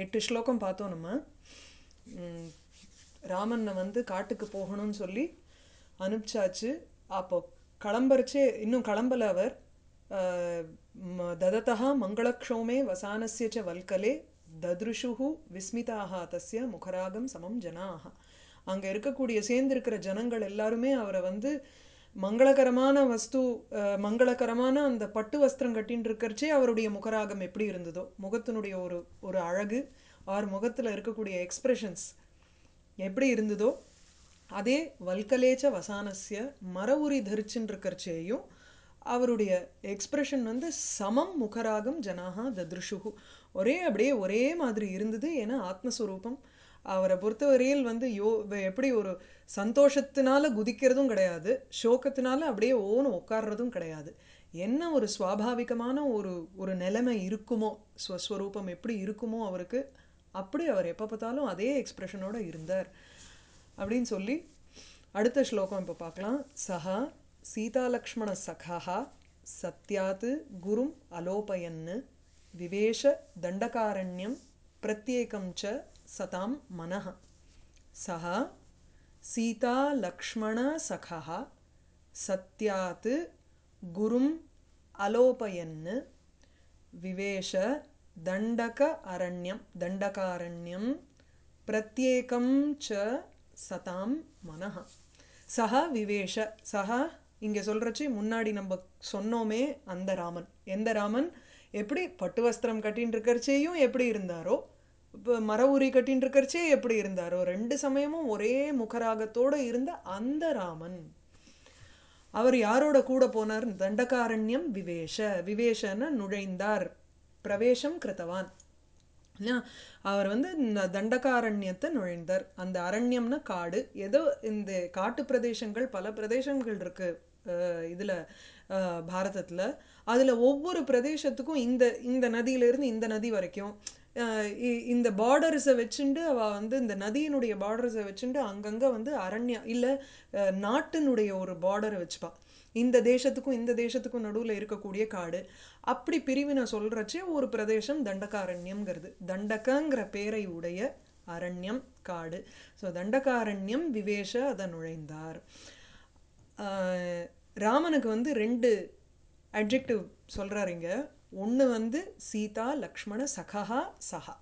எட்டு ஸ்லோகம் பார்த்தோம் நம்ம ம், ராமனை வந்து காட்டுக்கு போகணும்னு சொல்லி அனுப்பிச்சாச்சு அப்போ கிளம்பரிச்சே இன்னும் கிளம்பல அவர் அஹ், ம- தததா மங்களக்ஷோமே வசானஸ்ய ச வல்கலே தத்ருஷுஹு விஸ்மிதாக தஸ்ய முகராகம் சமம் ஜனாக அங்கே இருக்கக்கூடிய சேர்ந்திருக்கிற ஜனங்கள் எல்லாருமே அவரை வந்து மங்களகரமான வஸ்து அஹ், மங்களகரமான அந்த பட்டு வஸ்திரம் கட்டின்னு இருக்கறச்சே அவருடைய முகராகம் எப்படி இருந்ததோ முகத்தினுடைய ஒரு ஒரு அழகு ஆர் முகத்தில் இருக்கக்கூடிய எக்ஸ்பிரஷன்ஸ் எப்படி இருந்ததோ அதே வல்கலேச்ச வசானஸ்ய மர உரி தரிச்சுன்னு இருக்கறச்சேயும் அவருடைய எக்ஸ்பிரஷன் வந்து சமம் முகராகம் ஜனாகா தத்ருஷுகு ஒரே அப்படியே ஒரே மாதிரி இருந்தது ஏன்னா ஆத்மஸ்வரூபம் அவரை பொறுத்தவரையில் வந்து யோ வ- எப்படி ஒரு சந்தோஷத்தினால குதிக்கிறதும் கிடையாது சோகத்தினால அப்படியே ஓன்னு உட்கார்றதும் கிடையாது என்ன ஒரு சுவாபாவிகமான ஒரு ஒரு நிலைமை இருக்குமோ ஸ்வஸ்வரூபம் எப்படி இருக்குமோ அவருக்கு அப்படி அவர் எப்போ பார்த்தாலும் அதே எக்ஸ்பிரஷனோட இருந்தார் அப்படின்னு சொல்லி அடுத்த ஸ்லோகம் இப்போ பார்க்கலாம் சஹா சீதாலக்ஷ்மண சகா சத்யாத் குரும் அலோபயன்னு விவேஷ தண்டகாரண்யம் பிரத்யேகம் ச சதாம் மனः சஹ சீதா லக்ஷ்மண சகா சத்யாத் குரும் அலோபயன்னு விவேஷ தண்டக அரண்யம் தண்டகாரண்யம் பிரத்யேகம் ச சதாம் மனஹ சஹ விவேஷ சஹ இங்கே சொல்கிறச்சு முன்னாடி நம்ம சொன்னோமே அந்த ராமன் எந்த ராமன் எப்படி பட்டு வஸ்திரம் கட்டின்னு இருக்கறச்சேயும் எப்படி இருந்தாரோ இப்போ மர உரி கட்டின்னு இருக்கறச்சே எப்படி இருந்தாரோ ரெண்டு சமயமும் ஒரே முகராகத்தோடு இருந்த அந்த ராமன் அவர் யாரோட கூட போனார் தண்டகாரண்யம் விவேஷ விவேஷன நுழைந்தார் பிரவேசம் கிருத்தவான் இல்லையா? அவர் வந்து இந்த தண்டகாரண்யத்தை நுழைந்தார் அந்த அரண்யம்னா காடு ஏதோ இந்த காட்டு பிரதேசங்கள் பல பிரதேசங்கள் இருக்கு அஹ், இதுல அஹ், பாரதத்துல அதுல ஒவ்வொரு பிரதேசத்துக்கும் இந்த இந்த நதியிலிருந்து இந்த நதி வரைக்கும் அஹ், இ- இந்த பார்டர்ஸை வச்சுண்டு அவ வந்து இந்த நதியினுடைய பார்டர்ஸை வச்சுண்டு அங்கங்க வந்து அரண்யம் இல்ல அஹ், நாட்டினுடைய ஒரு பார்டரை வச்சுப்பா இந்த தேசத்துக்கும் இந்த தேசத்துக்கும் நடுவில் இருக்கக்கூடிய காடு அப்படி பிரிவினை சொல்றச்சே ஒரு பிரதேசம் தண்டகாரண்யம்ங்கிறது தண்டகங்கிற பேரை உடைய அரண்யம் காடு ஸோ தண்டகாரண்யம் விவேஷ அதை நுழைந்தார் ஆஹ் ராமனுக்கு வந்து ரெண்டு அட்ஜெக்டிவ் சொல்றாருங்க ஒன்று வந்து சீதா லக்ஷ்மண சகா சஹா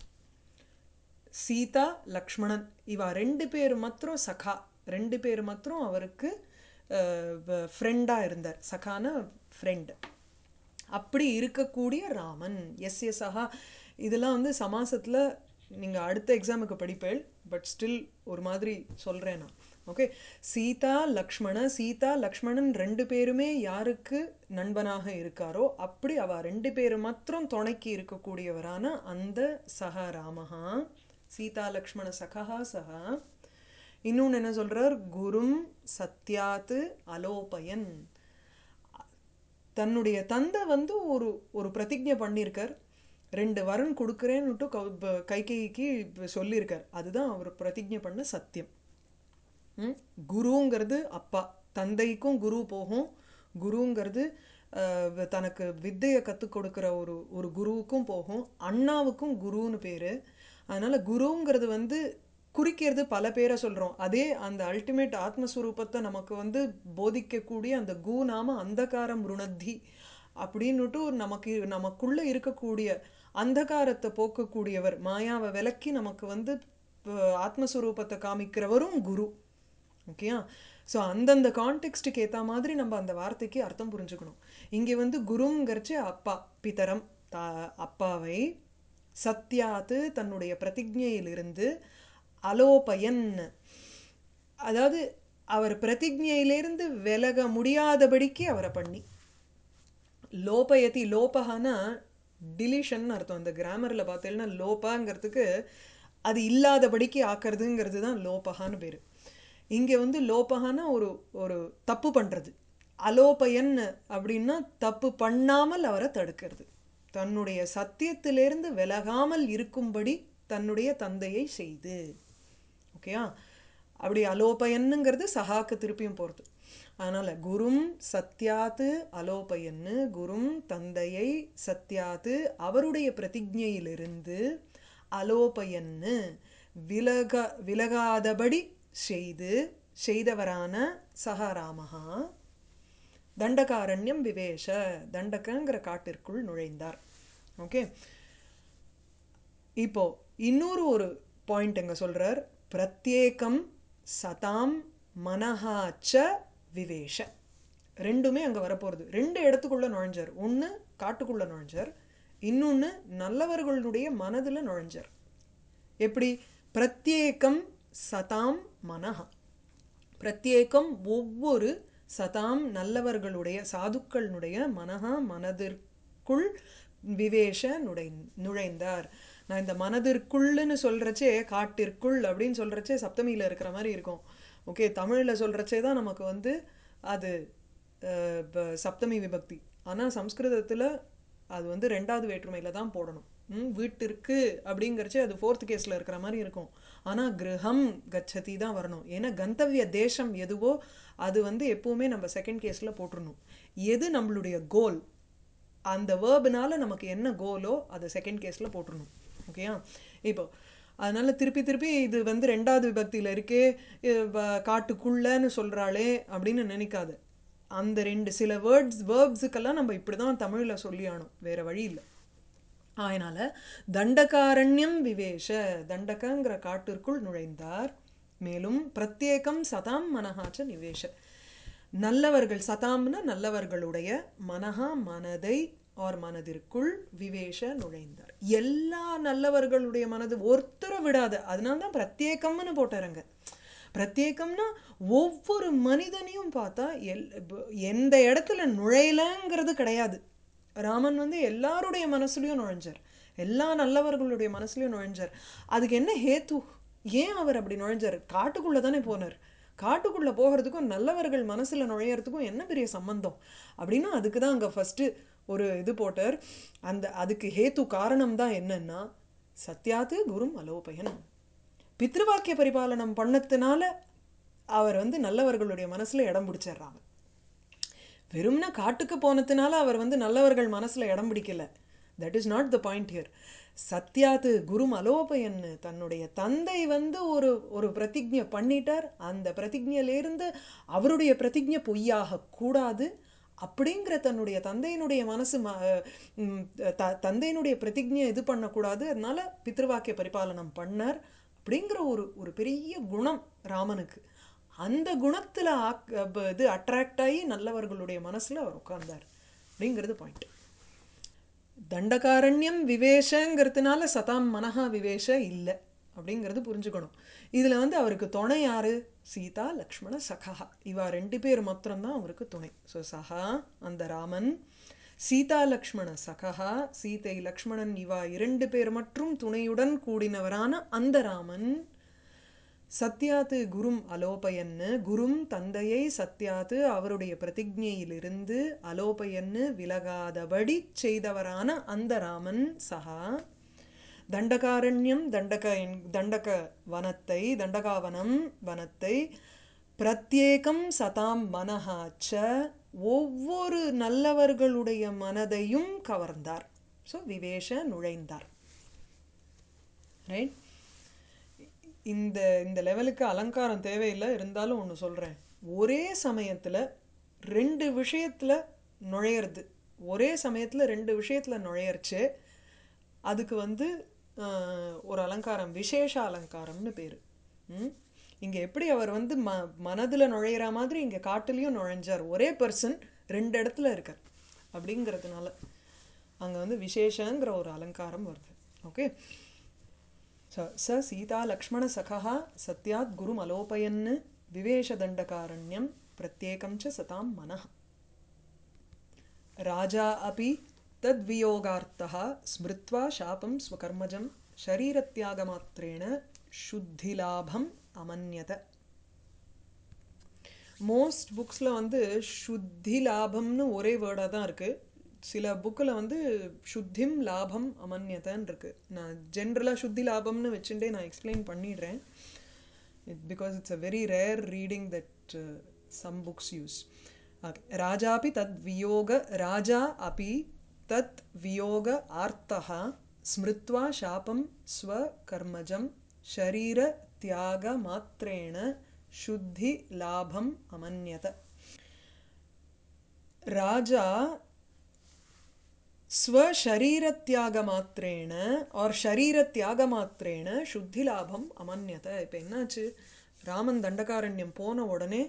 சீதா லக்ஷ்மணன் இவா ரெண்டு பேர் மாத்திரம் சகா ரெண்டு பேர் மாத்திரம் அவருக்கு ஃப்ரெண்டாக இருந்தார் சகான ஃப்ரெண்ட் அப்படி இருக்கக்கூடிய ராமன் எஸ் எஸ் சஹா இதெல்லாம் வந்து சமாசத்தில் நீங்கள் அடுத்த எக்ஸாமுக்கு படிப்பேள் பட் ஸ்டில் ஒரு மாதிரி சொல்கிறேன் நான் ஓகே சீதா லக்ஷ்மண சீதா லக்ஷ்மணன் ரெண்டு பேருமே யாருக்கு நண்பனாக இருக்காரோ அப்படி அவ ரெண்டு பேர் மாத்திரம் துணைக்கு இருக்கக்கூடியவரான அந்த சஹா ராமஹா சீதா லக்ஷ்மண சகா சஹா இன்னொன்று என்ன சொல்றார் குரும் சத்யாத்து அலோபயன் தன்னுடைய தந்தை வந்து ஒரு ஒரு பிரதிஜை பண்ணியிருக்கார் ரெண்டு வரன் கொடுக்குறேன்னுட்டு கௌ- ப- கைகேயிக்கு சொல்லியிருக்கார் அதுதான் அவர் பிரதிஜை பண்ண சத்தியம் ம்? குருங்கிறது அப்பா தந்தைக்கும் குரு போகும் குருங்கிறது அஹ், தனக்கு வித்தையை கற்றுக் கொடுக்குற ஒரு ஒரு குருவுக்கும் போகும் அண்ணாவுக்கும் குருன்னு பேர் அதனால குருங்கிறது வந்து குறிக்கிறது பல பேரை சொல்கிறோம் அதே அந்த அல்டிமேட் ஆத்மஸ்வரூபத்தை நமக்கு வந்து போதிக்கக்கூடிய அந்த கு நாம அந்தகாரம் ருணத்தி அப்படின்னுட்டு நமக்கு நமக்குள்ளே இருக்கக்கூடிய அந்தகாரத்தை போக்கக்கூடியவர் மாயாவை விலக்கி நமக்கு வந்து அஹ், ஆத்மஸ்வரூபத்தை காமிக்கிறவரும் குரு ஓகேயா ஸோ அந்தந்த கான்டெக்ஸ்ட்டுக்கு ஏற்ற மாதிரி நம்ம அந்த வார்த்தைக்கு அர்த்தம் புரிஞ்சுக்கணும் இங்கே வந்து குருங்கிறச்சு அப்பா பிதரம் தா அப்பாவை சத்யாத்து தன்னுடைய பிரதிஜையிலிருந்து அலோபயன் அதாவது அவர் பிரதிஜையிலிருந்து விலக முடியாதபடிக்கு அவரை பண்ணி லோபயதி லோபகானா டிலிஷன் அர்த்தம் அந்த கிராமரில் பார்த்தீங்கன்னா லோபாங்கிறதுக்கு அது இல்லாதபடிக்கு ஆக்கிறதுங்கிறது தான் லோபகான்னு பேர் இங்கே வந்து லோபகானா ஒரு ஒரு தப்பு பண்ணுறது அலோபயன் அப்படின்னா தப்பு பண்ணாமல் அவரை தடுக்கிறது தன்னுடைய சத்தியத்திலிருந்து விலகாமல் இருக்கும்படி தன்னுடைய தந்தையை செய்து ஓகேயா அப்படி அலோபயன்னுங்கிறது சகாக்கு திருப்பியும் போகிறது அதனால் குரும் சத்யாத்து அலோபயன்னு குரும் தந்தையை சத்யாத்து அவருடைய பிரதிஜையிலிருந்து அலோபயன்னு விலக விலகாதபடி செய்து செய்தவரான சக ராமஹா தண்டகாரண்யம் விவேஷ தண்டகங்கிற காட்டிற்குள் நுழைந்தார் ஓகே இப்போ இன்னொரு ஒரு பாயிண்ட் எங்க சொல்றார் பிரத்யேகம் சதாம் மனஹாச்ச விவேஷ ரெண்டுமே அங்க வரப்போறது ரெண்டு இடத்துக்குள்ள நுழைஞ்சார் ஒன்று காட்டுக்குள்ள நுழைஞ்சார் இன்னொன்று நல்லவர்களுடைய மனதில் நுழைஞ்சார் எப்படி பிரத்யேகம் சதாம் மனஹா பிரத்யேகம் ஒவ்வொரு சதாம் நல்லவர்களுடைய சாதுக்களுடைய மனஹா மனதிற்குள் விவேஷ நுழை நுழைந்தார் நான் இந்த மனதிற்குள்னு சொல்கிறச்சே காட்டிற்குள் அப்படின்னு சொல்கிறச்சே சப்தமியில் இருக்கிற மாதிரி இருக்கும் ஓகே தமிழில் சொல்கிறச்சே தான் நமக்கு வந்து அது அஹ், ப- சப்தமி விபக்தி ஆனால் சம்ஸ்கிருதத்தில் அது வந்து ரெண்டாவது வேற்றுமையில் தான் போடணும் ம், வீட்டிற்கு அப்படிங்கிறச்சே அது ஃபோர்த் கேஸில் இருக்கிற மாதிரி இருக்கும் ஆனால் கிரகம் கச்சதி தான் வரணும் ஏன்னா கந்தவிய தேசம் எதுவோ அது வந்து எப்பவுமே நம்ம செகண்ட் கேஸில் போட்டுறணும் எது நம்மளுடைய கோல் அந்த வேர்புனால நமக்கு என்ன கோலோ அதை செகண்ட் கேஸில் போட்டுறணும் ஓகேயா இப்போ அதனால திருப்பி திருப்பி இது வந்து ரெண்டாவது விபக்தியில் இருக்கே இது வ- காட்டுக்குள்ளன்னு சொல்கிறாளே அப்படின்னு நினைக்காது அந்த ரெண்டு சில வேர்ட்ஸ் வேர்ப்ஸுக்கெல்லாம் நம்ம இப்படி தான் தமிழில் சொல்லி ஆகணும் வேறு வழி இல்லை அதனால தண்டகாரண்யம் விவேஷ தண்டகங்கிற காட்டிற்குள் நுழைந்தார் மேலும் பிரத்யேகம் சதாம் மனஹாச்ச நிவேஷ நல்லவர்கள் சதாம்னா நல்லவர்களுடைய மனஹா மனதை ஆர் மனதிற்குள் விவேஷ நுழைந்தார் எல்லா நல்லவர்களுடைய மனது ஒருத்தரை விடாத அதனால தான் பிரத்யேகம்னு போட்டாருங்க பிரத்யேகம்னா ஒவ்வொரு மனிதனையும் பார்த்தா எல் இப்ப எந்த இடத்துல நுழையலங்கிறது கிடையாது ராமன் வந்து எல்லாருடைய மனசுலயும் நுழைஞ்சார் எல்லா நல்லவர்களுடைய மனசுலயும் நுழைஞ்சார் அதுக்கு என்ன ஹேத்து ஏன் அவர் அப்படி நுழைஞ்சார் காட்டுக்குள்ள தானே போனார் காட்டுக்குள்ள போகிறதுக்கும் நல்லவர்கள் மனசுல நுழையறதுக்கும் என்ன பெரிய சம்பந்தம் அப்படின்னா அதுக்கு தான் அங்க ஃபர்ஸ்ட் ஒரு இது போட்டார் அந்த அதுக்கு ஹேத்து காரணம் தான் என்னன்னா சத்யாத்து குரும் அலோபயன் பித்ருவாக்கிய பரிபாலனம் பண்ணதுனால அவர் வந்து நல்லவர்களுடைய மனசுல இடம் பிடிச்சிடுறாங்க வெறும்னா காட்டுக்கு போனதுனால அவர் வந்து நல்லவர்கள் மனசுல இடம் பிடிக்கல that is not the point here சத்யாத்து குரும் அலோபயன்னு தன்னுடைய தந்தை வந்து ஒரு ஒரு பிரதிஜ்ஞை பண்ணிட்டார் அந்த பிரதிஜையிலிருந்து அவருடைய பிரதிஜை பொய்யாக கூடாது அப்படிங்கிற தன்னுடைய தந்தையினுடைய மனசு ம ம், த தந்தையினுடைய பிரதிஜையை இது பண்ணக்கூடாது அதனால பித்ருவாக்கிய பரிபாலனம் பண்ணார் அப்படிங்கிற ஒரு ஒரு பெரிய குணம் ராமனுக்கு அந்த குணத்துல ஆக்- அப்ப இது அட்ராக்ட் ஆகி நல்லவர்களுடைய மனசுல அவர் உட்கார்ந்தார் அப்படிங்கிறது பாயிண்ட் தண்டகாரண்யம் விவேஷங்கிறதுனால சதாம் மனஹா விவேஷ இல்லை அப்படிங்கிறது புரிஞ்சுக்கணும் இதுல வந்து அவருக்கு துணை யாரு சீதா லக்ஷ்மண சகா இவா ரெண்டு பேர் மாத்திரம்தான் அவருக்கு துணை ஸோ சகா அந்த ராமன் சீதா லக்ஷ்மண சகா சீதை லக்ஷ்மணன் இவா இரண்டு பேர் மற்றும் துணையுடன் கூடினவரான அந்த ராமன் சத்யாத்து குரும் அலோபயன்னு குரும் தந்தையை சத்யாத்து அவருடைய பிரதிஜையிலிருந்து அலோபயன்னு விலகாதபடி செய்தவரான அந்த ராமன் சகா தண்டகாரண்யம் தண்டக என்- தண்டக வனத்தை தண்டகாவனம் வனத்தை பிரத்யேகம் சதாம் மனஹாச்ச ஒவ்வொரு நல்லவர்களுடைய மனதையும் கவர்ந்தார் ஸோ விவேஷ நுழைந்தார் ரைட் இந்த இந்த லெவலுக்கு அலங்காரம் தேவையில்லை இருந்தாலும் ஒன்று சொல்கிறேன் ஒரே சமயத்தில் ரெண்டு விஷயத்தில் நுழையிறது ஒரே சமயத்தில் ரெண்டு விஷயத்தில் நுழையறச்சு அதுக்கு வந்து ஆஹ், ஒரு அலங்காரம் விசேஷ அலங்காரம்னு பேர் இங்கே எப்படி அவர் வந்து ம மனதில் நுழையிற மாதிரி இங்கே காட்டுலேயும் நுழைஞ்சார் ஒரே பர்சன் ரெண்டு இடத்துல இருக்கார் அப்படிங்கிறதுனால அங்கே வந்து விசேஷங்கிற ஒரு அலங்காரம் வருது ஓகே स स सीतालक्ष्मणसखः सत्यात् गुरुमलोपयन् विवेशदण्डकारण्यं प्रत्येकं च सतां मनः राजा अपि तद्वियोगार्थः स्मृत्वा शापं स्वकर्मजं शरीरत्यागमात्रेण शुद्धिलाभम् अमन्यत மோஸ்ட் புக்ஸில் வந்து சுத்தி லாபம்னு ஒரே வேர்டாக தான் இருக்குது சில புக்கில் வந்து சுத்திம் லாபம் அமன்யதன்னு இருக்குது நான் ஜென்ரலாக சுத்தி லாபம்னு வச்சுட்டே நான் எக்ஸ்பிளைன் பண்ணிடுறேன் it because it's a very rare reading that some books use ராஜாபி தத் வியோக ராஜா அபி தத் வியோக ஆர்த்தः ஸ்மிருத்வா சாபம் ஸ்வ கர்மஜம் ஷரீர தியாக மாத்திரேண சுத்தி லாபம் அமன்யத ராஜா ஸ்வசரீரத்தியாக ஆர் ஷரீரத்தியாக சுத்தி லாபம் அமன்யத இப்போ என்னாச்சு ராமன் தண்டகாரண்யம் போன உடனே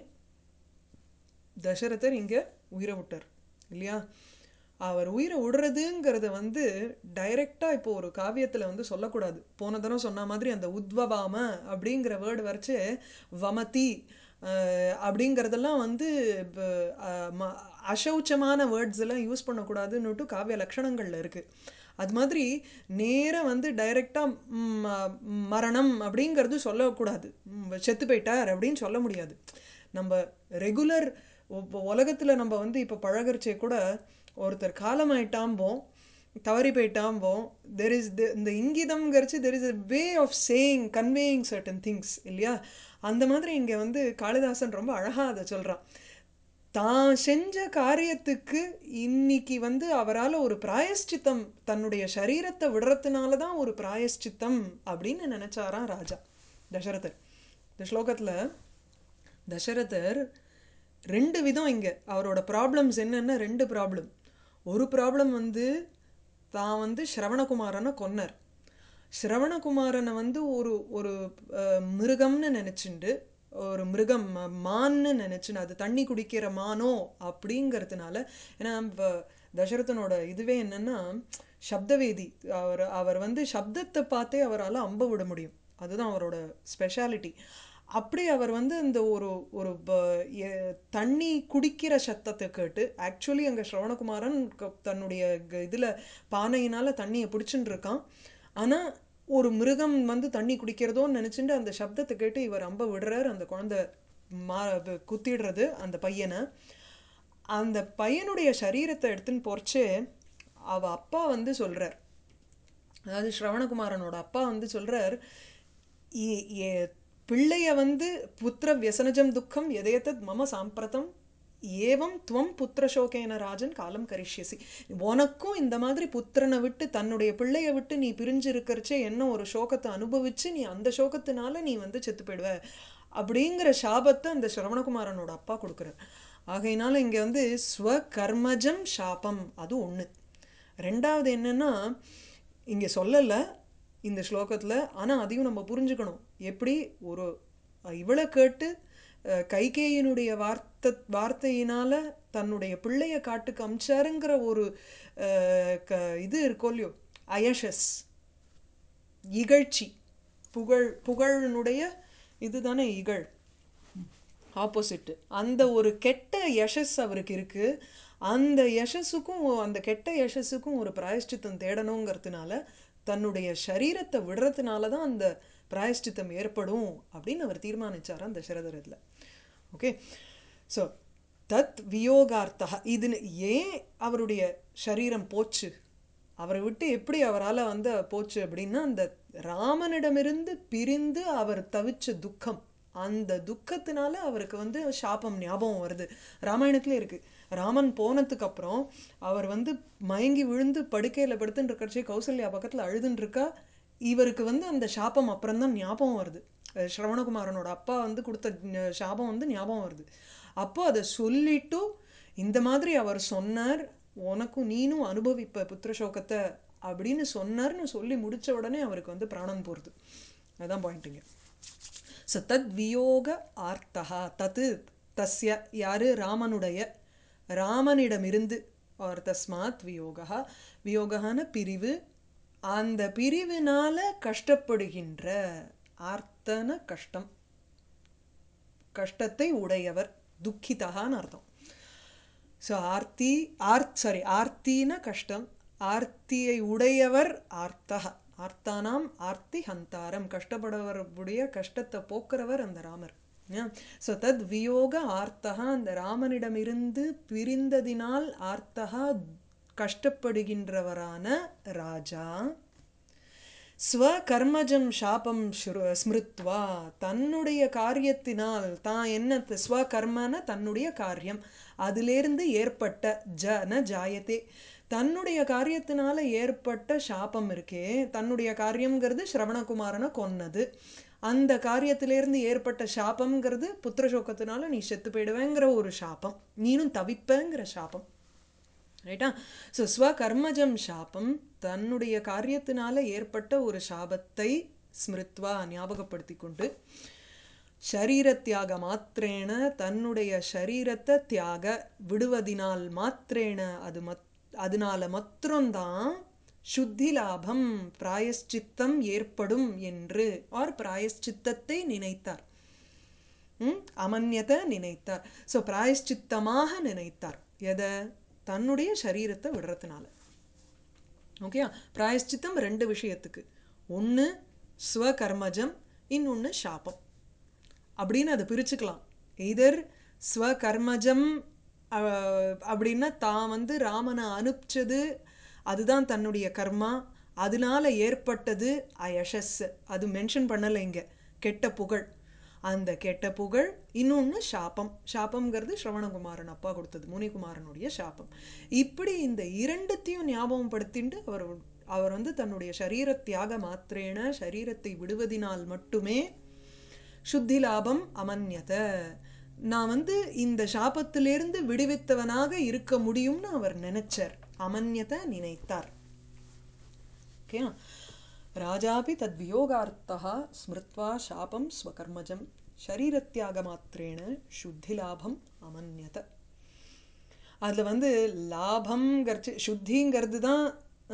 தசரதர் இங்கே உயிரை விட்டார் இல்லையா அவர் உயிரை விடுறதுங்கிறத வந்து டைரெக்டாக இப்போ ஒரு காவியத்தில் வந்து சொல்லக்கூடாது போன தரம் சொன்ன மாதிரி அந்த உத்வவாம அப்படிங்கிற வேர்டு வரைச்சு வமதி அஹ், அப்படிங்கிறதெல்லாம் வந்து இப்ப, அஹ், ம- அசௌச்சமான வேர்ட்ஸ் எல்லாம் யூஸ் பண்ணக்கூடாதுன்னுட்டு காவிய லட்சணங்களில் இருக்குது அது மாதிரி நேராக வந்து டைரெக்டாக மரணம் அப்படிங்கிறது சொல்லக்கூடாது ம், செத்து போயிட்டார் அப்படின்னு சொல்ல முடியாது நம்ம ரெகுலர் உலகத்தில் நம்ம வந்து இப்போ பழகரிச்சே கூட ஒருத்தர் காலமாயிட்டாம்போம் தவறி போயிட்டாம்போம் தெர் இஸ் இந்த இங்கிதம்ங்கிறச்சு there is a way of saying conveying certain things இல்லையா அந்த மாதிரி இங்கே வந்து காளிதாசன் ரொம்ப அழகாக அதை சொல்கிறான் தான் செஞ்ச காரியத்துக்கு இன்னைக்கு வந்து அவரால் ஒரு பிராயஷ்சித்தம் தன்னுடைய சரீரத்தை விடுறதுனால தான் ஒரு பிராயஷ்சித்தம் அப்படின்னு நினைச்சாராம் ராஜா தசரதர் இந்த ஸ்லோகத்தில் தசரதர் ரெண்டு விதம் இங்கே அவரோட ப்ராப்ளம்ஸ் என்னென்ன ரெண்டு ப்ராப்ளம் ஒரு ப்ராப்ளம் வந்து தான் வந்து ஸ்ரவணகுமாரனை கொன்னார் ஸ்ரவணகுமாரனை வந்து ஒரு ஒரு அஹ், மிருகம்னு நினச்சிண்டு ஒரு மிருகம் ம- மான்னு நினச்சின்னு அது தண்ணி குடிக்கிற மானோ அப்படிங்கிறதுனால ஏன்னா இப்போ தசரதனோட இதுவே என்னன்னா சப்தவேதி அவர் அவர் வந்து சப்தத்தை பார்த்தே அவரால் அம்ப விட முடியும் அதுதான் அவரோட ஸ்பெஷாலிட்டி அப்படி அவர் வந்து இந்த ஒரு ஒரு ப- எ- தண்ணி குடிக்கிற சத்தத்தை கேட்டு ஆக்சுவலி அங்கே ஸ்ரவணகுமாரன் க- தன்னுடைய இதில் பானையினால் தண்ணியை பிடிச்சுட்டு இருக்கான் ஆனால் ஒரு மிருகம் வந்து தண்ணி குடிக்கிறதோன்னு நினச்சிட்டு அந்த சப்தத்தை கேட்டு இவர் அம்ப விடுறார் அந்த குழந்தை மா இது குத்திடுறது அந்த பையனை அந்த பையனுடைய சரீரத்தை எடுத்துன்னு போறச்சே அவ அப்பா வந்து சொல்றார் அதாவது ஸ்ரவணகுமாரனோட அப்பா வந்து சொல்றார் "இ- எ- பிள்ளைய வந்து புத்திர வியசனஜம் துக்கம் எதேத்தத் மம சாம்பிரதம் ஏவம் துவம் புத்திரசோகேன ராஜன் காலம் கரிஷ்யசி உனக்கும் இந்த மாதிரி புத்திரனை விட்டு தன்னுடைய பிள்ளைய விட்டு நீ பிரிஞ்சு இருக்கிறச்சே என்ன ஒரு சோகத்தை அனுபவிச்சு நீ அந்த சோகத்தினால நீ வந்து செத்து போயிடுவ அப்படிங்கிற சாபத்தை அந்த ஸ்ரவணகுமாரனோட அப்பா கொடுக்குறார் ஆகையினால இங்கே வந்து ஸ்வகர்மஜம் சாபம் அது ஒன்று ரெண்டாவது என்னன்னா இங்கே சொல்லலை இந்த ஸ்லோகத்தில் ஆனால் அதையும் நம்ம புரிஞ்சுக்கணும் எப்படி ஒரு இவளை கேட்டு அஹ், கைகேயினுடைய வார்த்தை வார்த்தையினால தன்னுடைய பிள்ளைய காட்டுக்கு அமிச்சாருங்கிற ஒரு அஹ், க இது இருக்கோ இல்லையோ அயஷஸ் இகழ்ச்சி புகழ் புகழினுடைய இதுதானே இகழ் ஆப்போசிட்டு அந்த ஒரு கெட்ட யசஸ் அவருக்கு இருக்கு அந்த யசஸுக்கும் அந்த கெட்ட யசஸுக்கும் ஒரு பிராயஷ்சித்தம் தேடணுங்கிறதுனால தன்னுடைய சரீரத்தை விடுறதுனால தான் அந்த பிராயஷ்சித்தம் ஏற்படும் அப்படின்னு அவர் தீர்மானிச்சாராம் அந்த சரதரத்தில் ஓகே ஸோ தத் வியோகார்த்தா இது ஏன் அவருடைய சரீரம் போச்சு அவரை விட்டு எப்படி அவரால் வந்து போச்சு அப்படின்னா அந்த ராமனிடமிருந்து பிரிந்து அவர் தவிச்ச துக்கம் அந்த துக்கத்தினால அவருக்கு வந்து சாபம் ஞாபகம் வருது ராமாயணத்திலே இருக்கு ராமன் போனதுக்கு அப்புறம் அவர் வந்து மயங்கி விழுந்து படுக்கையில் படுத்துன்னு இருக்கிறச்சே கௌசல்யா பக்கத்தில் அழுதுன்னு இருக்கா இவருக்கு வந்து அந்த சாபம் அப்புறம்தான் ஞாபகம் வருது அஹ் ஸ்ரவணகுமாரனோட அப்பா வந்து கொடுத்த ஞ- சாபம் வந்து ஞாபகம் வருது அப்போ அதை சொல்லிட்டு இந்த மாதிரி அவர் சொன்னார் உனக்கும் நீனும் அனுபவிப்ப புத்திரசோகத்தை அப்படின்னு சொன்னார்னு சொல்லி முடிச்ச உடனே அவருக்கு வந்து பிராணம் போகிறது அதுதான் பாயிண்ட்டுங்க ஸோ தத் வியோக ஆர்த்தகா தத்து தஸ்ய யாரு ராமனுடைய ராமனிடமிருந்து ஆர் தஸ்மாத் வியோகா வியோகான பிரிவு அந்த பிரிவினால கஷ்டப்படுகின்ற ஆர்த்தன கஷ்டம் கஷ்டத்தை உடையவர் துக்கிதகான்னு அர்த்தம் ஸோ ஆர்த்தி ஆர்த் சாரி ஆர்த்தின கஷ்டம் ஆர்த்தியை உடையவர் ஆர்த்தக ஆர்த்தானாம் ஆர்த்தி ஹந்தாரம் கஷ்டப்படுவருடைய கஷ்டத்தை போக்குறவர் அந்த ராமர் ஸோ தத் வியோக ஆர்த்தகா அந்த ராமனிடமிருந்து பிரிந்ததினால் ஆர்த்தகா கஷ்டப்படுகின்றவரான ராஜா ஸ்வகர்மஜம் சாபம் ஸ்ரு- ஸ்மிருத்வா தன்னுடைய காரியத்தினால் தான் என்ன த- ஸ்வகர்மன தன்னுடைய காரியம் அதிலிருந்து ஏற்பட்ட ஜ ந ஜாயத்தே தன்னுடைய காரியத்தினால ஏற்பட்ட சாபம் இருக்கே தன்னுடைய காரியம்ங்கிறது ஸ்ரவணகுமாரனை கொன்னது அந்த காரியத்திலேருந்து ஏற்பட்ட சாபம்ங்கிறது புத்திரசோகத்தினால நீ செத்து போயிடுவேங்கிற ஒரு சாபம் நீனும் தவிப்பேங்கிற சாபம் ரைட்டா ஸோ ஸ்வகர்மஜம் சாபம் தன்னுடைய காரியத்தினால ஏற்பட்ட ஒரு சாபத்தை ஸ்மிருத்வா ஞாபகப்படுத்தி கொண்டு ஷரீர தியாக மாத்திரேன தன்னுடைய ஷரீரத்தை தியாக விடுவதினால் மாத்திரேன அது மத் அதனால மாத்திரம்தான் சுத்தி லாபம் பிராயஷ்சித்தம் ஏற்படும் என்று ஆர் பிராயஷ்சித்தத்தை நினைத்தார் ம் அமன்யத்தை நினைத்தார் ஸோ பிராயஷ்சித்தமாக நினைத்தார் எதை தன்னுடைய சரீரத்தை விடுறதுனால ஓகே பிராயஷ்சித்தம் ரெண்டு விஷயத்துக்கு ஒன்று ஸ்வகர்மஜம் இன்னொன்று சாபம் அப்படின்னு அதை பிரிச்சுக்கலாம் எதர் ஸ்வகர்மஜம் அஹ், அப்படின்னா தான் வந்து ராமனை அனுப்பிச்சது அதுதான் தன்னுடைய கர்மா அதனால ஏற்பட்டது அயஷஸ் அது மென்ஷன் பண்ணலை இங்கே கெட்ட புகழ் அந்த கெட்ட புகழ் இன்னொன்று சாபம் சாபம்ங்கிறது ஸ்ரவணகுமாரன் அப்பா கொடுத்தது முனிகுமாரனுடைய சாபம் இப்படி இந்த இரண்டுத்தையும் ஞாபகம் படுத்திட்டு அவர் அவர் வந்து தன்னுடைய சரீர தியாக மாத்திரேன சரீரத்தை விடுவதினால் மட்டுமே சுத்தி லாபம் அமன்யத நான் வந்து இந்த சாபத்திலிருந்து விடுவித்தவனாக இருக்க முடியும்னு அவர் நினைச்சார் அமன்யத நினைத்தார் ஓகே ராஜாபி தத்வியோகார்த்தः ஸ்மிருத்வா சாபம் ஸ்வகர்மஜம் சரீரத்தியாகமாத்திரேன சுத்திலாபம் அமன்யத அதில் வந்து லாபம்ங்கிறச்சு சுத்திங்கிறது தான்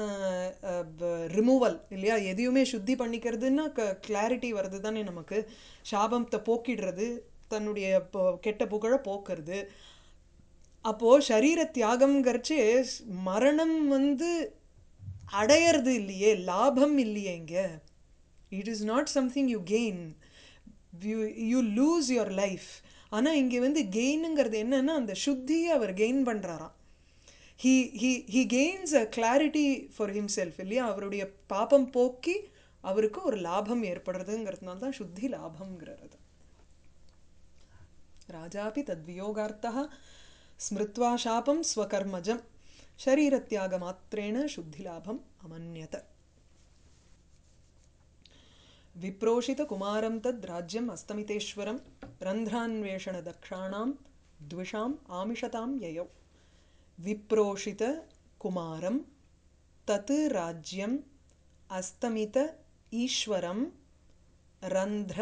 ரிமூவல் இல்லையா எதையுமே சுத்தி பண்ணிக்கிறதுன்னா க கிளாரிட்டி வருது தானே நமக்கு சாபத்தை போக்கிடுறது தன்னுடைய பொ- கெட்ட புகழை போக்குறது அப்போது சரீர தியாகம்ங்கிறச்சு மரணம் வந்து அடையிறது இல்லையே லாபம் இல்லையே இங்கே it is not something you gain you you lose your life ஆனால் இங்கே வந்து கெயினுங்கிறது என்னன்னா அந்த சுத்தியை அவர் கெயின் பண்ணுறாராம் he he he gains a clarity for himself இல்லையா அவருடைய பாபம் போக்கி அவருக்கு ஒரு லாபம் ஏற்படுறதுங்கிறதுனால தான் சுத்தி லாபம்ங்கிறது ராஜாபி தத்வியோகார்த்தः ஸ்மிருத்வா சாபம் ஸ்வகர்மஜம் शरीरत्यागमात्रेण शुद्धिलाभम् अमन्यत विप्रोषितकुमारं तद् राज्यम् अस्तमितेश्वरं रन्ध्रान्वेषणदक्षाणां द्विषाम् आमिषतां ययौ विप्रोषितकुमारं तत् राज्यम् अस्तमित ईश्वरं रन्ध्र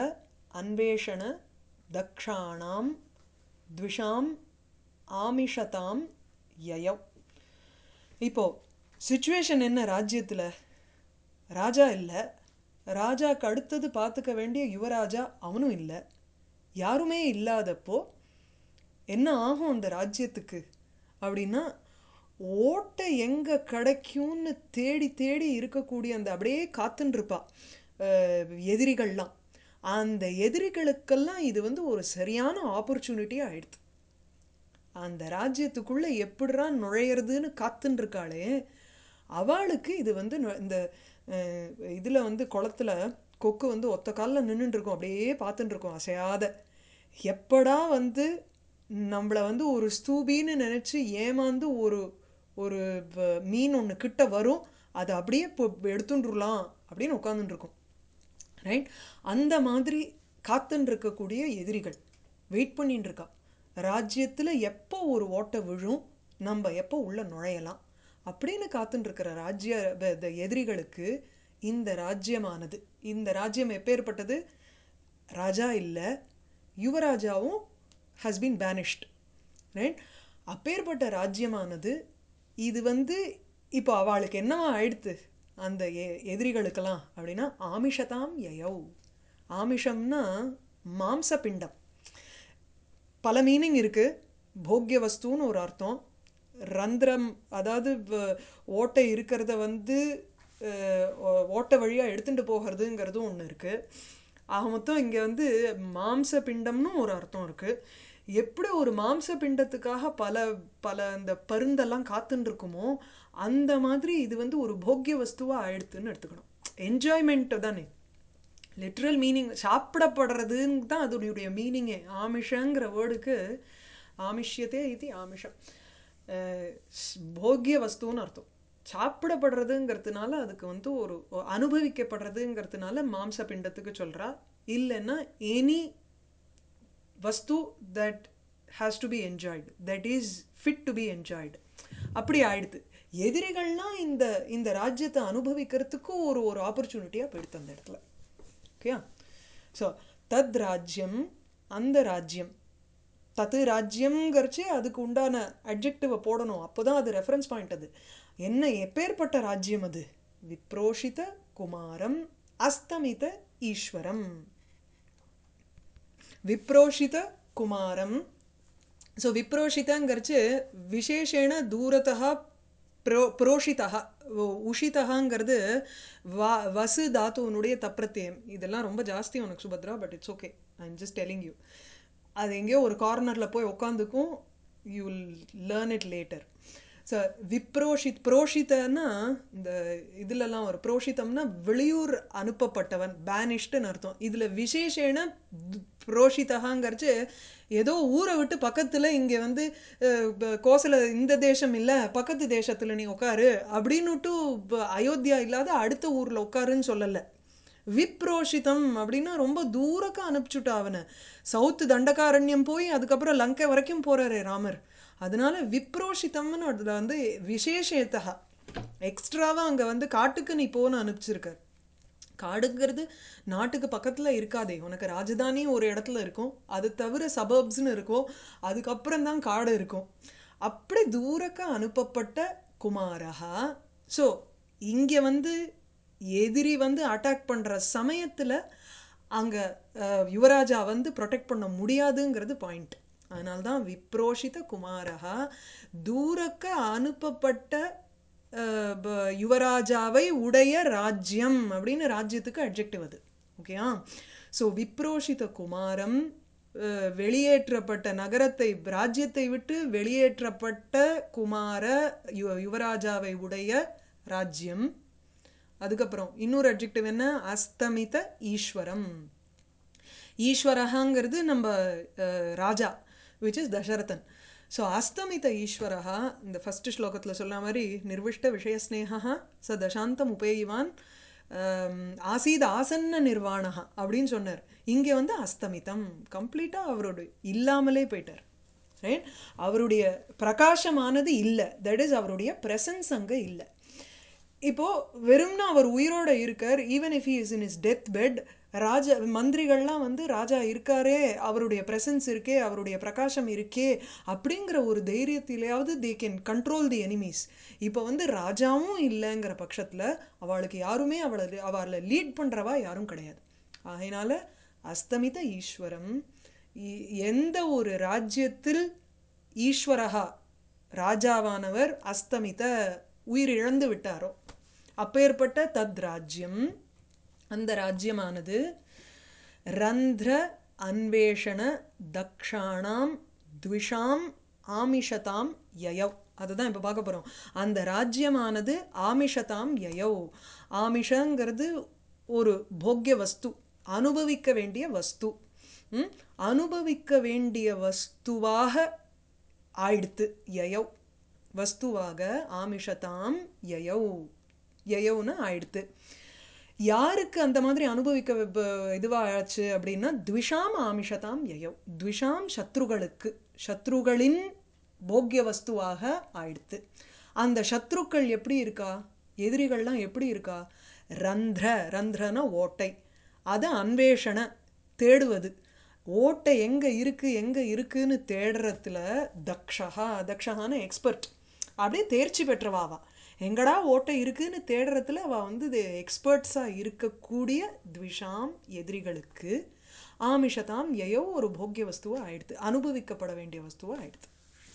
अन्वेषणदक्षाणां द्विषाम् ஆமிஷதாம் யயவ் இப்போ சுச்சுவேஷன் என்ன ராஜ்யத்தில் ராஜா இல்லை ராஜாக்கு அடுத்தது பார்த்துக்க வேண்டிய யுவராஜா அவனும் இல்லை யாருமே இல்லாதப்போ என்ன ஆகும் அந்த ராஜ்யத்துக்கு அப்படின்னா ஓட்டை எங்கே கிடைக்கும்னு தேடி தேடி இருக்கக்கூடிய அந்த அப்படியே காத்துன்னு இருப்பா அஹ், எதிரிகள்லாம் அந்த எதிரிகளுக்கெல்லாம் இது வந்து ஒரு சரியான ஆப்பர்ச்சுனிட்டி ஆயிடுது அந்த ராஜ்யத்துக்குள்ளே எப்படிரா நுழையிறதுன்னு காத்துன்னு இருக்காளே அவளுக்கு இது வந்து நு- இந்த இதில் வந்து குளத்துல கொக்கு வந்து ஒத்த காலில் நின்றுட்டு இருக்கும் அப்படியே பார்த்துட்டு இருக்கும் அசையாத எப்படா வந்து நம்மளை வந்து ஒரு ஸ்தூபின்னு நினச்சி ஏமாந்து ஒரு ஒரு வ- மீன் ஒன்று கிட்ட வரும் அதை அப்படியே இப்போ எடுத்துட்டுலாம் அப்படின்னு உட்காந்துட்டு இருக்கும் ரைட் அந்த மாதிரி காத்துன்னு இருக்கக்கூடிய எதிரிகள் வெயிட் பண்ணிட்டு இருக்கா ராஜ்யத்தில் எப்போ ஒரு ஓட்டை விழும் நம்ம எப்போ உள்ள நுழையலாம் அப்படின்னு காத்துன்னு இருக்கிற ராஜ்ய வ- இந்த எதிரிகளுக்கு இந்த ராஜ்யமானது இந்த ராஜ்யம் எப்பேற்பட்டது ராஜா இல்லை யுவராஜாவும் ஹஸ் பீன் பேனிஷ்ட் ரைட் அப்பேற்பட்ட ராஜ்யமானது இது வந்து இப்போ அவளுக்கு என்னவா ஆயிடுத்து அந்த எ எதிரிகளுக்கெல்லாம் அப்படின்னா ஆமிஷதாம் யயௌ ஆமிஷம்னா மாம்ச பிண்டம் பல மீனிங் இருக்குது போக்கிய வஸ்துன்னு ஒரு அர்த்தம் ரந்திரம் அதாவது வ- ஓட்டை இருக்கிறத வந்து அஹ், ஓ- ஓட்டை வழியாக எடுத்துட்டு போகிறதுங்கிறதும் ஒன்று இருக்குது ஆக மொத்தம் இங்கே வந்து மாம்ச பிண்டம்னு ஒரு அர்த்தம் இருக்குது எப்படி ஒரு மாம்ச பிண்டத்துக்காக பல பல அந்த பருந்தெல்லாம் காத்துன்னு இருக்குமோ அந்த மாதிரி இது வந்து ஒரு போக்கிய வஸ்துவாக ஆயிடுத்துன்னு எடுத்துக்கணும் என்ஜாய்மெண்ட் தானே லிட்ரல் மீனிங் சாப்பிடப்படுறதுன்னு தான் அதனுடைய மீனிங்கே ஆமிஷங்கிற வேர்டுக்கு ஆமிஷ்யத்தே இது ஆமிஷம் அஹ், ஸ்- போக்கிய வஸ்துன்னு அர்த்தம் சாப்பிடப்படுறதுங்கிறதுனால அதுக்கு வந்து ஒரு ஒரு அனுபவிக்கப்படுறதுங்கிறதுனால மாம்ச பிண்டத்துக்கு சொல்றா இல்லைன்னா எனி வஸ்து that has to be enjoyed that is fit to be enjoyed அப்படி ஆயிடுது எதிரிகள்லாம் இந்த இந்த ராஜ்யத்தை அனுபவிக்கிறதுக்கு ஒரு ஒரு ஆப்பர்ச்சுனிட்டியாக போயிடுது அந்த இடத்துல ஓகேயா ஸோ தத் ராஜ்யம் அந்த ராஜ்யம் தத்து ராஜ்யம்ங்கிறச்சு அதுக்கு உண்டான அட்ஜெக்டிவை போடணும் அப்போதான் அது ரெஃபரன்ஸ் பாயிண்ட் அது என்ன எப்பேற்பட்ட ராஜ்யம் அது விப்ரோஷித குமாரம் அஸ்தமித ஈஸ்வரம் விப்ரோஷித குமாரம் ஸோ விப்ரோஷிதங்கிறச்சு விசேஷேன தூரத்தா ப்ரோ புரோஷிதா உஷிதகாங்கிறது வா வசு தாத்துவனுடைய தப்பிரத்தியம் இதெல்லாம் ரொம்ப ஜாஸ்தி உனக்கு Subhadra but it's okay I am just telling you அது எங்கேயோ ஒரு கார்னரில் போய் உட்காந்துக்கும் you will learn it later so விப்ரோஷித் புரோஷிதன்னா இந்த இதுலலாம் ஒரு புரோஷிதம்னா வெளியூர் அனுப்பப்பட்டவன் பேனிஷ்டுன்னு அர்த்தம் இதில் விசேஷேன து- புரோஷிதகாங்கிறச்சு ஏதோ ஊரை விட்டு பக்கத்தில் இங்கே வந்து அஹ், ப- கோசல இந்த தேசம் இல்லை பக்கத்து தேசத்தில் நீ உட்காரு அப்படின்னுட்டு ப- அயோத்தியா இல்லாத அடுத்த ஊரில் உட்காருன்னு சொல்லலை விப்ரோஷிதம் அப்படின்னா ரொம்ப தூரக்க அனுப்பிச்சுட்டா அவனை சவுத்து தண்டகாரண்யம் போய் அதுக்கப்புறம் லங்கை வரைக்கும் போறாரு ராமர் அதனால விப்ரோஷிதம்னு அதுல வந்து விசேஷத்தகா எக்ஸ்ட்ராவா அங்க வந்து காட்டுக்கு நீ போன்னு அனுப்பிச்சிருக்கார் காடுங்கிறது நாட்டுக்கு பக்கத்துல இருக்காதே உனக்கு ராஜதானி ஒரு இடத்துல இருக்கும் அது தவிர சபர்ப்ஸ்னு இருக்கும் அதுக்கப்புறம் தான் காடு இருக்கும் அப்படி தூரக்க அனுப்பப்பட்ட குமாரஹா ஸோ இங்க வந்து எதிரி வந்து அட்டாக் பண்ற சமயத்துல அங்க அஹ், யுவராஜா வந்து ப்ரொடெக்ட் பண்ண முடியாதுங்கிறது பாயிண்ட் அதனால தான் விப்ரோஷித குமாரஹா தூரக்க அனுப்பப்பட்ட அஹ், ப- யுவராஜாவை உடைய ராஜ்யம் அப்படின்னு ராஜ்யத்துக்கு அட்ஜெக்டிவ் அது ஓகேயா ஸோ விப்ரோஷித குமாரம் அஹ், வெளியேற்றப்பட்ட நகரத்தை ராஜ்யத்தை விட்டு வெளியேற்றப்பட்ட குமார யு யுவராஜாவை உடைய ராஜ்யம் அதுக்கப்புறம் இன்னொரு அட்ஜெக்டிவ் என்ன அஸ்தமித ஈஸ்வரம் ஈஸ்வரஹாங்கிறது நம்ம அஹ், ராஜா விச் இஸ் தசரதன் ஸோ அஸ்தமித ஈஸ்வரஹா இந்த ஃபர்ஸ்ட் ஸ்லோகத்தில் சொன்ன மாதிரி நிர்விஷ்ட விஷயஸ்னேகா ச தசாந்தம் உபேயிவான் ஆம், ஆசீத் ஆசன்ன நிர்வாணஹா அப்படின்னு சொன்னார் இங்கே வந்து அஸ்தமிதம் கம்ப்ளீட்டாக அவரோட இல்லாமலே போயிட்டார் ரைட் அவருடைய பிரகாசமானது இல்லை தட் இஸ் அவருடைய பிரசன்ஸ் அங்கே இல்லை இப்போ வெறும்னா அவர் உயிரோட இருக்கார் even if is in is death bed ராஜா மந்திரிகள்லாம் வந்து ராஜா இருக்காரே அவருடைய பிரசன்ஸ் இருக்கே அவருடைய பிரகாசம் இருக்கே அப்படிங்கிற ஒரு தைரியத்திலேயாவது they can control the enemies இப்போ வந்து ராஜாவும் இல்லைங்கிற பட்சத்தில் அவளுக்கு யாருமே அவளை அவளை லீட் பண்ணுறவா யாரும் கிடையாது ஆகையினால அஸ்தமித ஈஸ்வரம் இ- எந்த ஒரு ராஜ்யத்தில் ஈஸ்வரஹா ராஜாவானவர் அஸ்தமித உயிர் இழந்து விட்டாரோ அப்பேற்பட்ட தத் ராஜ்யம் அந்த ராஜ்யமானது ரந்திர அன்வேஷண தக்ஷாணாம் த்விஷாம் ஆமிஷதாம் யயவ் அதுதான் இப்போ பார்க்க போகிறோம் அந்த ராஜ்யமானது ஆமிஷதாம் யயவ் ஆமிஷங்கிறது ஒரு போக்கிய வஸ்து அனுபவிக்க வேண்டிய வஸ்து ம்? அனுபவிக்க வேண்டிய வஸ்துவாக ஆயிடுத்து யயவ் வஸ்துவாக ஆமிஷதாம் யயவ் யயவ்னு ஆயிடுத்து யாருக்கு அந்த மாதிரி அனுபவிக்க வ- இதுவாச்சு அப்படின்னா த்விஷாம் ஆமிஷதாம் யயவ் த்விஷாம் சத்ருகளுக்கு சத்ருகளின் போக்கிய வஸ்துவாக ஆயிடுத்து அந்த சத்ருக்கள் எப்படி இருக்கா எதிரிகள்லாம் எப்படி இருக்கா ரந்திர ரந்திரன ஓட்டை அதை அன்வேஷண தேடுவது ஓட்டை எங்கே இருக்கு எங்கே இருக்குன்னு தேடுறதுல தக்ஷகா தக்ஷகான எக்ஸ்பர்ட் அப்படியே தேர்ச்சி பெற்றவாவா எங்கடா ஓட்டை இருக்குன்னு தேடுறதுல அவ வந்து எக்ஸ்பர்ட்ஸாக இருக்கக்கூடிய த்விஷாம் எதிரிகளுக்கு ஆமிஷதாம் எயோ ஒரு போக்கிய வஸ்துவா ஆயிடுது அனுபவிக்கப்பட வேண்டிய வஸ்துவா ஆயிடுது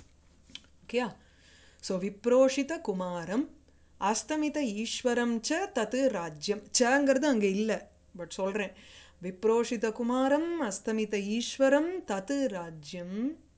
ஓகேயா ஸோ விப்ரோஷித குமாரம் அஸ்தமித ஈஸ்வரம் ச தத்து ராஜ்யம் சங்கிறது அங்கே இல்லை பட் சொல்கிறேன் விப்ரோஷித குமாரம் அஸ்தமித ஈஸ்வரம் தத்து ராஜ்யம்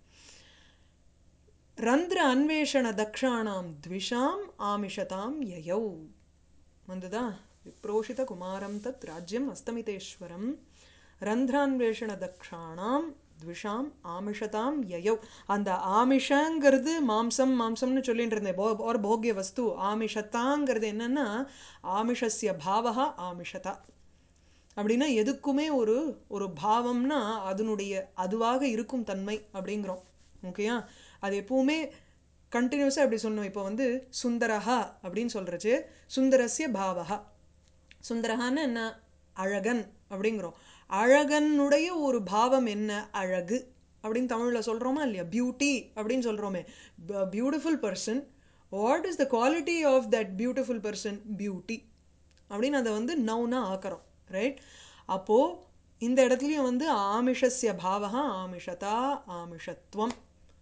ரந்திர அன்வேஷண தக்ஷாணாம் த்விஷாம் ஆமிஷதாம் யயௌ வந்ததா விப்ரோஷித குமாரம் தத் ராஜ்யம் அஸ்தமிதேஸ்வரம் ரந்திரான்வேஷண தக்ஷாணாம் த்விஷாம் ஆமிஷதாம் யயௌ அந்த ஆமிஷங்கிறது மாம்சம் மாம்சம்னு சொல்லிட்டு இருந்தேன் போ ஒரு போகிய வஸ்து ஆமிஷத்தாங்கிறது என்னன்னா ஆமிஷஸ்ய பாவகா ஆமிஷதா அப்படின்னா எதுக்குமே ஒரு ஒரு பாவம்னா அதனுடைய அதுவாக இருக்கும் தன்மை அப்படிங்கிறோம் ஓகேயா அது எப்பவுமே கண்டினியூஸாக எப்படி சொன்னோம் இப்போ வந்து சுந்தரஹா அப்படின்னு சொல்கிறச்சு சுந்தரஸ்ய பாவகா சுந்தரஹான்னு என்ன அழகன் அப்படிங்கிறோம் அழகனுடைய ஒரு பாவம் என்ன அழகு அப்படின்னு தமிழில் சொல்கிறோமா இல்லையா பியூட்டி அப்படின்னு சொல்கிறோமே beautiful person what is the quality of that beautiful person beauty அப்படின்னு அதை வந்து நவுனா ஆக்கிறோம் ரைட் அப்போது இந்த இடத்துலையும் வந்து ஆமிஷஸ்ய பாவகா ஆமிஷதா ஆமிஷத்வம்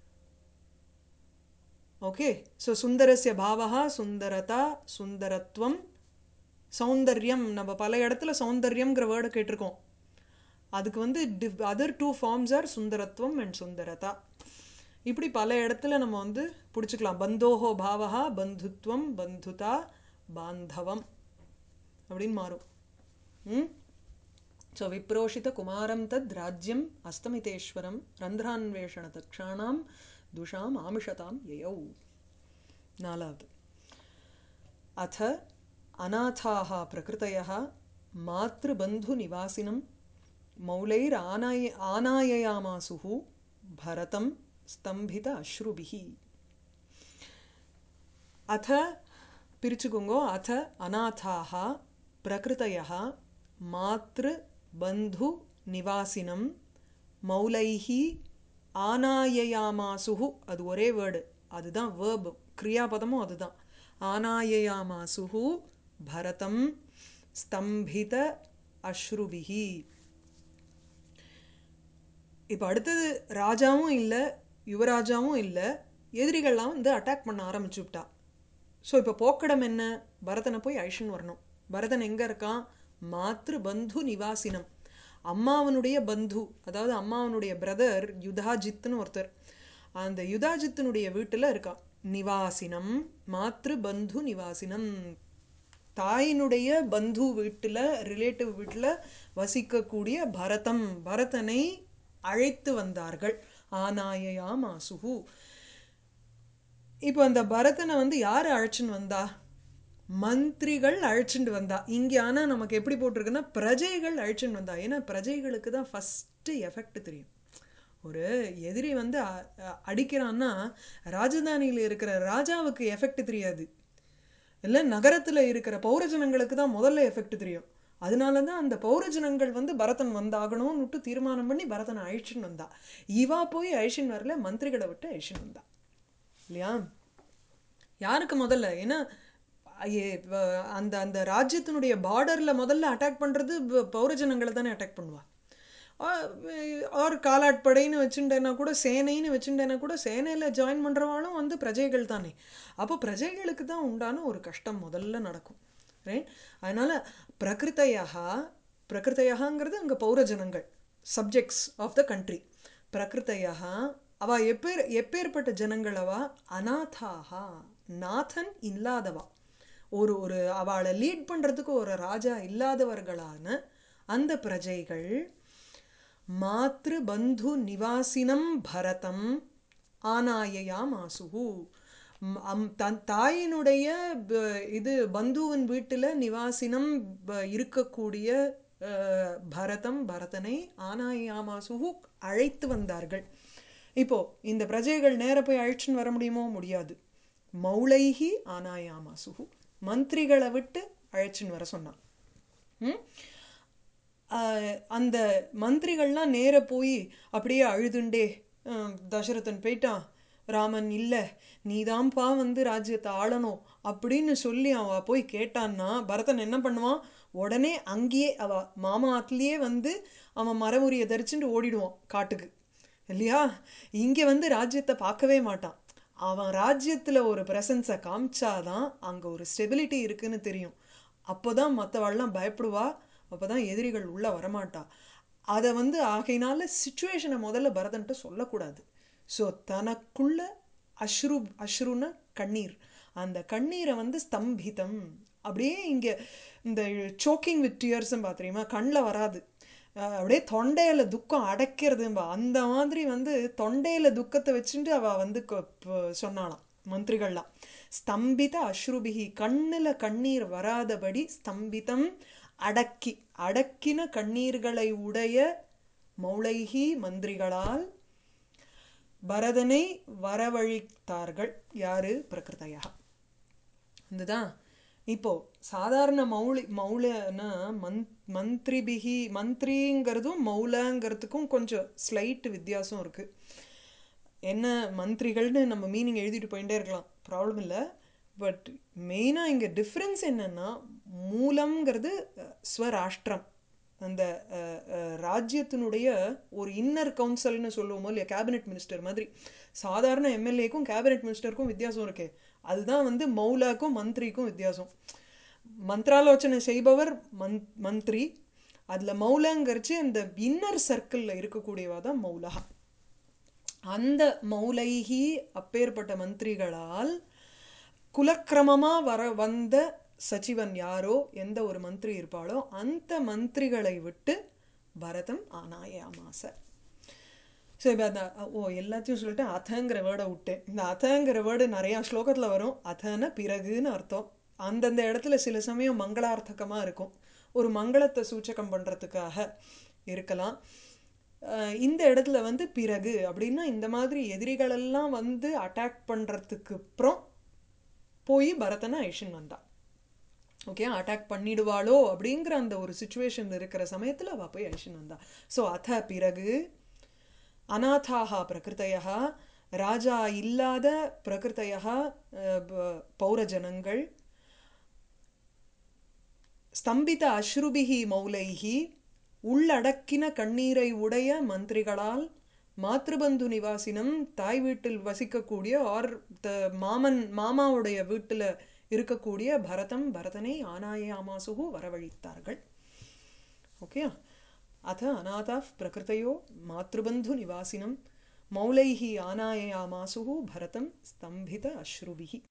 ஓகே ஸோ சுந்தரஸ்ய பாவகா சுந்தரதா சுந்தரத்வம் சௌந்தர்யம் நம்ம பல இடத்துல சௌந்தர்யம்ங்கிற வேர்டை கேட்டிருக்கோம் அதுக்கு வந்து டிவ் அதர் டூ ஃபார்ம்ஸ் ஆர் சுந்தரத்வம் அண்ட் சுந்தரதா இப்படி பல இடத்துல நம்ம வந்து பிடிச்சிக்கலாம் பந்தோஹோ பாவகா பந்துத்வம் பந்துதா பாந்தவம் அப்படின்னு மாறும் ம் ஸோ விப்ரோஷித குமாரம் தத் ராஜ்யம் அஸ்தமிதேஸ்வரம் ரந்திரான்வேஷண தக்ஷாணாம் துஷாம் ஆமிஷதாம் யயௌ நாலாவது அಥ अनाथाः प्रकृतयः मातृबन्धुनिवासिनं मौलैरानाय आनाययामासुः भरतं स्तम्भित अश्रुभिः अथ பிரிச்சுக்கோங்கோ அಥ அநாதாக பிரகிருத்தய மாத்ருபந்து நிவாசினம் மௌலைஹி ஆனாயயாமாசுஹு அது ஒரே வேர்டு அதுதான் வேர்பு கிரியாபதமும் அதுதான் ஆனாயயாமாசுஹு பரதம் ஸ்தம்பித அஸ்ருபிஹி இப்போ அடுத்தது ராஜாவும் இல்லை யுவராஜாவும் இல்லை எதிரிகள்லாம் வந்து அட்டாக் பண்ண ஆரம்பிச்சு விட்டா ஸோ இப்போ போக்கடம் என்ன பரதனை போய் அழிஷன் வரணும் பரதன் எங்கே இருக்கான் மாத்ரு பந்து நிவாசினம் அம்மாவனுடைய பந்து அதாவது அம்மாவனுடைய பிரதர் யுதாஜித்துன்னு ஒருத்தர் அந்த யுதாஜித்தினுடைய வீட்டில் இருக்கான் நிவாசினம் மாத்ரு பந்து நிவாசினம் தாயினுடைய பந்து வீட்டில் ரிலேட்டிவ் வீட்டில் வசிக்கக்கூடிய பரதம் பரதனை அழைத்து வந்தார்கள் ஆனாயயாம் ஆசுகு இப்போ அந்த பரதனை வந்து யார் அழைச்சின்னு வந்தா மந்திரிகள் அழைச்சிட்டு வந்தா இங்கே ஆனால் நமக்கு எப்படி போட்டிருக்குன்னா பிரஜைகள் அழைச்சின்னு வந்தா ஏன்னா பிரஜைகளுக்கு தான் ஃபஸ்ட்டு எஃபெக்ட் தெரியும் ஒரு எதிரி வந்து அடிக்கிறான்னா ராஜதானியில் இருக்கிற ராஜாவுக்கு எஃபெக்ட் தெரியாது இல்லை நகரத்தில் இருக்கிற பௌரஜனங்களுக்கு தான் முதல்ல எஃபெக்ட் தெரியும் அதனால தான் அந்த பௌரஜனங்கள் வந்து பரதன் வந்தாகணும்னுட்டு தீர்மானம் பண்ணி பரதனை அழிச்சின்னு வந்தா இவா போய் அழிச்சின்னு வரல மந்திரிகளை விட்டு அழிச்சின்னு வந்தா இல்லையா யாருக்கு முதல்ல ஏன்னா அந்த அந்த ராஜ்யத்தினுடைய பார்டரில் முதல்ல அட்டாக் பண்ணுறது பௌரஜனங்களை தானே அட்டாக் பண்ணுவா ஆர் காலாட்படைன்னு வச்சுட்டேன்னா கூட சேனைன்னு வச்சுட்டேன்னா கூட சேனையில் ஜாயின் பண்ணுறவாளும் வந்து பிரஜைகள் தானே அப்போ பிரஜைகளுக்கு தான் உண்டான ஒரு கஷ்டம் முதல்ல நடக்கும் ரைட் அதனால் பிரகிருத்தையா பிரகிருத்தையாங்கிறது அங்கே பௌரஜனங்கள் சப்ஜெக்ட்ஸ் ஆஃப் த கண்ட்ரி பிரகிருத்தையா அவ எப்பேர் எப்பேற்பட்ட ஜனங்கள் அவ அநாதாகா நாதன் இல்லாதவா ஒரு ஒரு அவளை லீட் பண்ணுறதுக்கு ஒரு ராஜா இல்லாதவர்களான அந்த பிரஜைகள் மாத்ரு பந்து நிவாசினம் பரதம் ஆனாயயாம் ஆசுகு தன் தாயினுடைய இது பந்துவின் வீட்டில் நிவாசினம் இருக்கக்கூடிய பரதம் பரதனை ஆனாயாமாசுகு அழைத்து வந்தார்கள் இப்போ இந்த பிரஜைகள் நேர போய் அழைச்சின்னு வர முடியுமோ முடியாது மௌளைஹி ஆனாயாமாசுகு மந்திரிகளை விட்டு அழைச்சின்னு வர சொன்னான் அந்த மந்திரிகள்லாம் நேர போய் அப்படியே அழுதுண்டே தசரதன் போயிட்டான் ராமன் இல்லை நீதான்ப்பா வந்து ராஜ்யத்தை ஆளணும் அப்படின்னு சொல்லி அவன் போய் கேட்டான்னா பரதன் என்ன பண்ணுவான் உடனே அங்கேயே அவ மாமாத்துலேயே வந்து அவன் மரமுறியை தரிச்சுட்டு ஓடிடுவான் காட்டுக்கு இல்லையா இங்கே வந்து ராஜ்யத்தை பார்க்கவே மாட்டான் அவன் ராஜ்யத்தில் ஒரு ப்ரெசன்ஸை காமிச்சாதான் அங்கே ஒரு ஸ்டெபிலிட்டி இருக்குன்னு தெரியும் அப்போ தான் மற்றவாள்லாம் பயப்படுவா அப்போ தான் எதிரிகள் உள்ளே வரமாட்டா அதை வந்து ஆகையினால சுச்சுவேஷனை முதல்ல பரதன்ட்ட சொல்லக்கூடாது ஸோ தனக்குள்ள அஸ்ரு அஸ்ருன்னு கண்ணீர் அந்த கண்ணீரை வந்து ஸ்தம்பிதம் அப்படியே இங்கே இந்த சோக்கிங் வித் டியர்ஸும் பார்த்துறீமா கண்ணில் வராது அஹ், அப்படியே தொண்டையில துக்கம் அடைக்கிறதும்பா அந்த மாதிரி வந்து தொண்டையில துக்கத்தை வச்சுட்டு அவ வந்து கொ- ப- சொன்னாளாம் மந்திரிகள்லாம் ஸ்தம்பித அஸ்ருபிகி கண்ணுல கண்ணீர் வராதபடி ஸ்தம்பிதம் அடக்கி அடக்கின கண்ணீர்களை உடைய மௌளைகி மந்திரிகளால் பரதனை வரவழைத்தார்கள் யாரு பிரகிருதையா இதுதான் இப்போ சாதாரண மௌலி மௌலன்னா மந் மந்திரிபிகி மந்திரிங்கிறதும் மௌலங்கிறதுக்கும் கொஞ்சம் ஸ்லைட் வித்தியாசம் இருக்கு என்ன மந்திரிகள்னு நம்ம மீனிங் எழுதிட்டு போயிட்டே இருக்கலாம் ப்ராப்ளம் இல்லை பட் மெயினாக இங்கே டிஃப்ரென்ஸ் என்னன்னா மூலம்ங்கிறது அஹ், ஸ்வராஷ்டிரம் அந்த அஹ், அஹ், ராஜ்யத்தினுடைய ஒரு இன்னர் கவுன்சில்னு சொல்லுவோமோ இல்லையா கேபினெட் மினிஸ்டர் மாதிரி சாதாரண எம்எல்ஏக்கும் கேபினெட் மினிஸ்டருக்கும் வித்தியாசம் இருக்கே அதுதான் வந்து மௌலாக்கும் மந்திரிக்கும் வித்தியாசம் மந்திராலோசனை செய்பவர் மந் மந்திரி அதில் மௌலங்கிறச்சு அந்த இன்னர் சர்க்கிளில் இருக்கக்கூடியவா தான் மௌலா அந்த மௌலைகி அப்பேற்பட்ட மந்திரிகளால் குலக்கிரமமா வர வந்த சச்சிவன் யாரோ எந்த ஒரு மந்திரி இருப்பாளோ அந்த மந்திரிகளை விட்டு பரதம் ஆனாயாமாச ஸோ இப்போ அந்த ஓ எல்லாத்தையும் சொல்லிட்டு அதங்கிற வேர்டை விட்டேன் இந்த அதங்கிற வேர்டு நிறையா ஸ்லோகத்தில் வரும் அதன பிறகுன்னு அர்த்தம் அந்தந்த இடத்துல சில சமயம் மங்களார்த்தகமாக இருக்கும் ஒரு மங்களத்தை சூச்சகம் பண்ணுறதுக்காக இருக்கலாம் அஹ் இந்த இடத்துல வந்து பிறகு அப்படின்னா இந்த மாதிரி எதிரிகளெல்லாம் வந்து அட்டாக் பண்ணுறதுக்கு அப்புறம் போய் பரதனை ஐஷன் வந்தா ஓகே அட்டாக் பண்ணிடுவாளோ அப்படிங்கிற அந்த ஒரு சுச்சுவேஷன் இருக்கிற சமயத்தில் அவள் போய் ஐஷன் வந்தா ஸோ அத பிறகு அநாதாக பிரகிருத்தயா ராஜா இல்லாத பிரகிருத்தயா பௌரஜனங்கள் ஸ்தம்பித அஸ்ருபிகி மௌலைகி உள்ளடக்கின கண்ணீரை உடைய மந்திரிகளால் மாத்ருபந்து நிவாசினம் தாய் வீட்டில் வசிக்கக்கூடிய ஆர் த மாமன் மாமாவுடைய வீட்டில் இருக்கக்கூடிய பரதம் பரதனை ஆனாயாமாசுகு வரவழைத்தார்கள் ஓகே அத அநாதாः பிரகிருத்தயோ மாத்ருபந்து நிவாசினம் மௌலைः ஆனாயாமாசுः பரதம் ஸ்தம்பித அஸ்ருபிः